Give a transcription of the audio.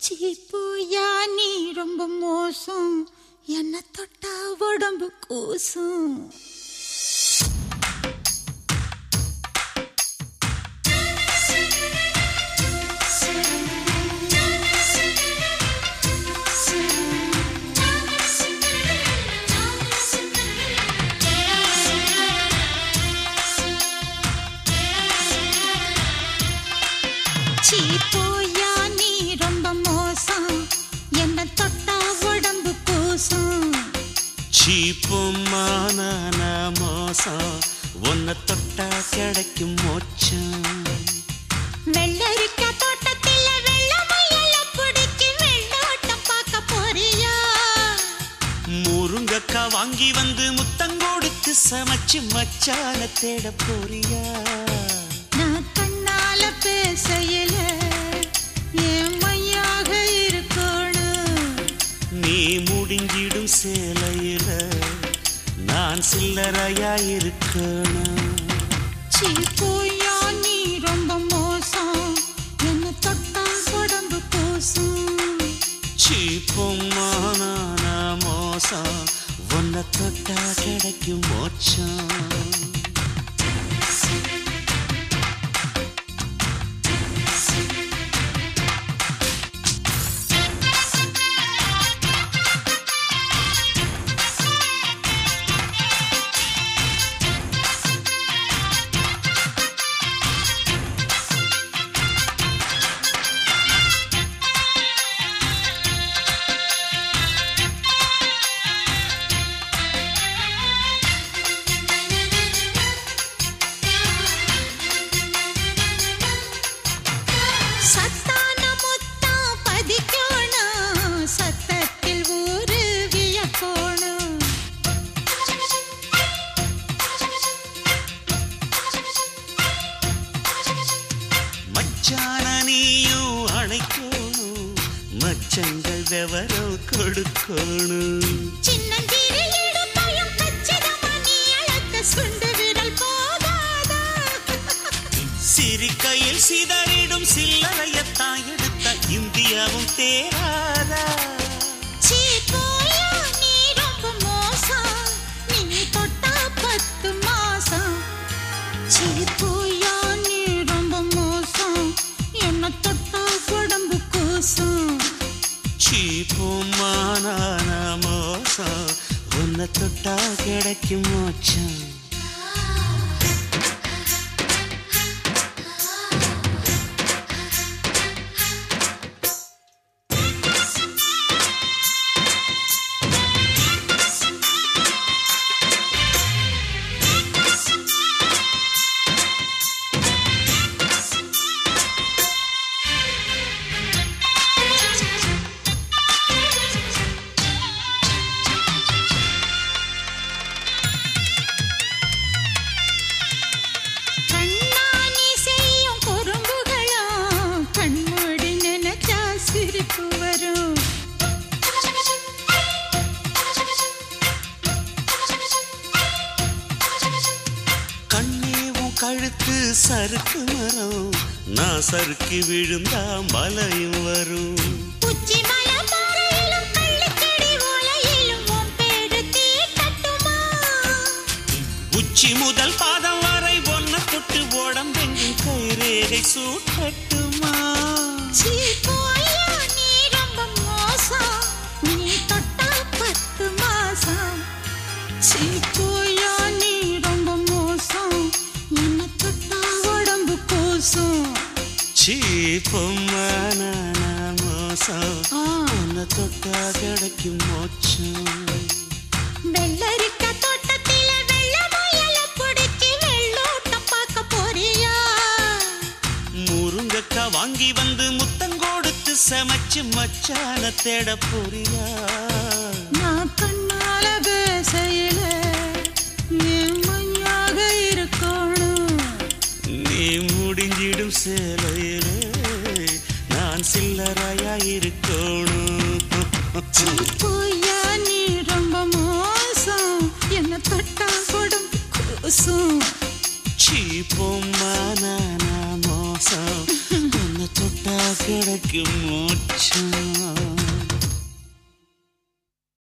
சீப்பூயா நீ ரொம்ப மோசம் என்ன தொட்டா உடம்பு கூசும் சீப்பூயா நீ ரொம்ப மோசம் என்ன தொட்டா உடம்பு கூசும் சீப்புமான மோசம் உன்னை தொட்டா கிடைக்கும் மோச்சம் வெள்ளரிக்கா தோட்டத்தில வெள்ள முயல பிடிச்சி வெள்ளோட்டம் பார்க்க போறியா முருங்கக்கா வாங்கி வந்து முத்தங்கோடுக்கு சமைச்சு மச்சான தேட போறியா நான் கண்ணால பேசையில என் மையாக இருக்கணும் நீ முடிஞ்சிடும் சேலையில நான் சில்லறையா இருக்கணும் சீப்பூயா நீ ரொம்ப மோசம் என்ன தொட்டா உடம்பு கூசும் சீப்புமான மோசம் உன்னை தொட்டா கிடைக்கும் மோச்சம் சத்தான முத்தா பதிக்கணும் சத்தத்தில் ஊரு வியக்கணும் மச்சான நீயும் அணைக்கணும் மச்சங்கள் விவரம் கொடுக்கணும் சின்னஞ்சிறு இடுப்பையும் கச்சிதமா நீ அளக்க சுண்டு விரல் போதாதா சிரிக்கையில் சிதறிடும் சில்லறையத்தான் எடுத்த இந்தியாவும் தேராதா சீ போயா நீ ரொம்ப மோசம் நீ தொட்டா பத்து மாசம் சீ போயா நீ ரொம்ப மோசம் என்ன தொட்டா உடம்பு கூசும் சீப்புமான மோசம் உன்னை தொட்டா கிடைக்கும் மோச்சம் கண்ணாணி செய்யும் குறும்புகளும் கண்மூடி நினைச்சா சிரிப்பு வரும் கண்ணே உன் கழுத்து சறுக்கு மரம் நான் சறுக்கி விழுந்தா மலையும் வரும் உச்சி மலை பாறையிலும் கள்ளிச்செடி ஓலையிலும் உன் பேரு தீட்டட்டுமா உச்சி முதல் பாதம் வரை ஒன்ன தொட்டு உடம்பெங்கும் கைரேகை சூட்டட்டுமா சீ போயா நீ ரொம்ப மோசம் நீ தொட்டா பத்து மாசம் சீ போயா நீ ரொம்ப மோசம் என்ன தொட்டா உடம்பு கூசும் சீப்பமான மோசம் ஆ. உன்னை தொட்டா கிடைக்கும் மோச்சம் வெள்ளரிக்கா தோட்டத்தில வெள்ள முயல பிடிச்சி வெள்ளோட்டம் பார்க்க போறியா முருங்கக்கா வாங்கி வந்து முத்தங்கோடுத்து சமைச்சு மச்சான தேட போறியா நான் கண்ணால பேசையில என் மையாக இருக்கணும் நீ முடிஞ்சிடும் சேலையிலே நான் சில்லறையா இருக்கணும் போயா நீ ரொம்ப மோசம் என்ன தொட்டா உடம்பு கூசும் சீப்பொம்மான மோசம் உன்னை தொட்டா கிடைக்கும் மோட்சம்